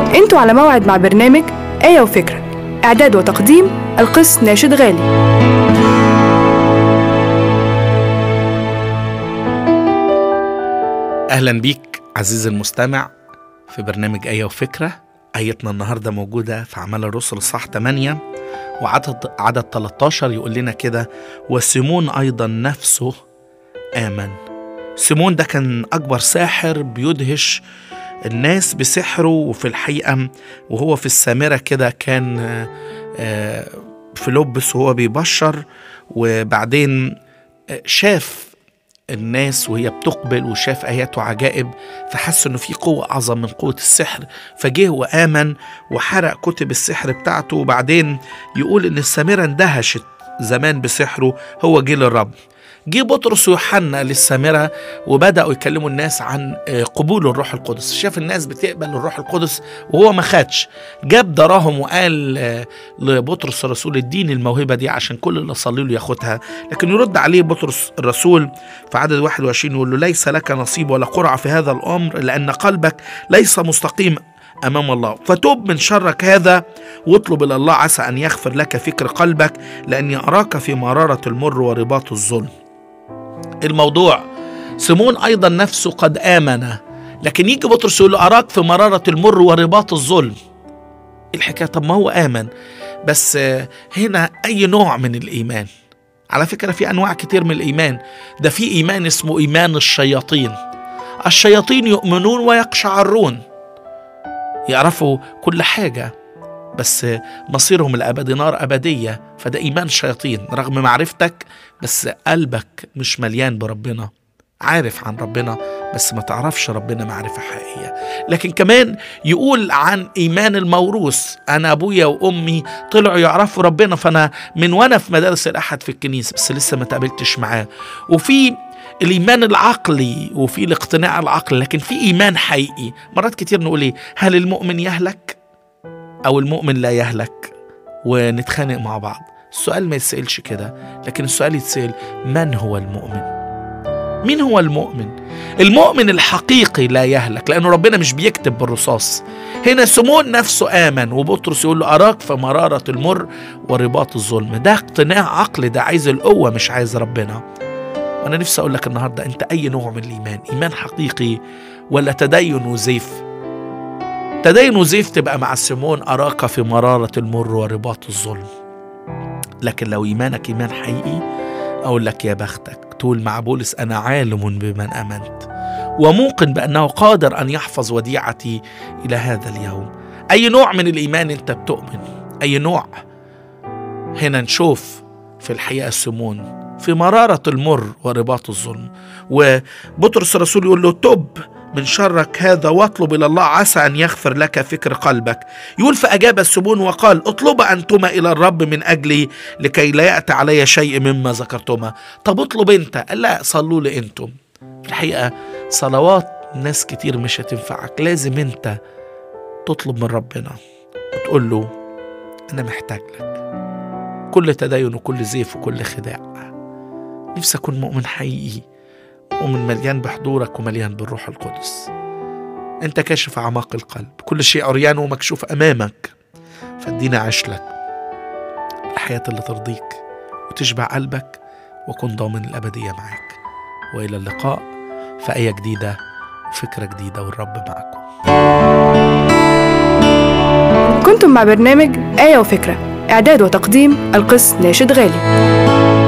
انتوا على موعد مع برنامج آية وفكرة إعداد وتقديم القس ناشد غالي أهلا بيك عزيزي المستمع في برنامج آية وفكرة آيتنا النهاردة موجودة في أعمال الرسل الصح 8 وعدد عدد 13 يقول لنا كده وسيمون أيضا نفسه آمن سيمون ده كان أكبر ساحر بيدهش الناس بسحره وفي الحقيقة وهو في السامرة كده كان آه، آه، في لبس وهو بيبشر وبعدين آه، شاف الناس وهي بتقبل وشاف آيات وعجائب فحس إنه في قوة أعظم من قوة السحر فجه وآمن وحرق كتب السحر بتاعته وبعدين يقول إن السامرة اندهشت زمان بسحره هو جه للرب جه بطرس ويوحنا للسامرة وبدأوا يكلموا الناس عن آه، قبول الروح القدس شاف الناس بتقبل الروح القدس وهو ما خدش جاب دراهم وقال آه، لبطرس الرسول اديني الموهبة دي عشان كل اللي صلي له ياخدها لكن يرد عليه بطرس الرسول في عدد 21 يقول له ليس لك نصيب ولا قرعة في هذا الأمر لأن قلبك ليس مستقيم أمام الله فتوب من شرك هذا واطلب إلى الله عسى أن يغفر لك فكر قلبك لأني أراك في مرارة المر ورباط الظلم الموضوع سيمون أيضا نفسه قد آمن لكن يجي بطرس يقول له أراك في مرارة المر ورباط الظلم إيه الحكاية طب ما هو آمن بس آه، هنا أي نوع من الإيمان على فكرة في أنواع كتير من الإيمان ده في إيمان اسمه إيمان الشياطين الشياطين يؤمنون ويقشعرون يعرفوا كل حاجة بس مصيرهم الأبدي نار أبدية فده إيمان شياطين رغم معرفتك بس قلبك مش مليان بربنا عارف عن ربنا بس ما تعرفش ربنا معرفة حقيقية لكن كمان يقول عن إيمان الموروث أنا أبويا وأمي طلعوا يعرفوا ربنا فأنا من وأنا في مدارس الأحد في الكنيسة بس لسه ما تقابلتش معاه وفي الإيمان العقلي وفي الاقتناع العقلي لكن في إيمان حقيقي مرات كتير نقول إيه هل المؤمن يهلك أو المؤمن لا يهلك ونتخانق مع بعض السؤال ما يتسألش كده لكن السؤال يتسأل من هو المؤمن مين هو المؤمن المؤمن الحقيقي لا يهلك لأنه ربنا مش بيكتب بالرصاص هنا سمون نفسه آمن وبطرس يقول له أراك في مرارة المر ورباط الظلم ده اقتناع عقلي ده عايز القوة مش عايز ربنا وأنا نفسي أقول لك النهاردة أنت أي نوع من الإيمان إيمان حقيقي ولا تدين وزيف تدين وزيف تبقى مع سيمون أراك في مرارة المر ورباط الظلم لكن لو إيمانك إيمان حقيقي أقول لك يا بختك تقول مع بولس أنا عالم بمن أمنت وموقن بأنه قادر أن يحفظ وديعتي إلى هذا اليوم أي نوع من الإيمان أنت بتؤمن أي نوع هنا نشوف في الحقيقة سيمون في مرارة المر ورباط الظلم وبطرس الرسول يقول له تب من شرك هذا واطلب إلى الله عسى أن يغفر لك فكر قلبك يقول فأجاب السمون وقال اطلب أنتما إلى الرب من أجلي لكي لا يأتي علي شيء مما ذكرتما طب اطلب أنت قال لا صلوا لي أنتم في الحقيقة صلوات ناس كتير مش هتنفعك لازم أنت تطلب من ربنا وتقول له أنا محتاج لك كل تدين وكل زيف وكل خداع نفسي أكون مؤمن حقيقي مؤمن مليان بحضورك ومليان بالروح القدس أنت كاشف أعماق القلب كل شيء عريان ومكشوف أمامك فادينا عيش لك الحياة اللي ترضيك وتشبع قلبك وكن ضامن الأبدية معاك وإلى اللقاء في آية جديدة وفكرة جديدة والرب معكم كنتم مع برنامج آية وفكرة إعداد وتقديم القس ناشد غالي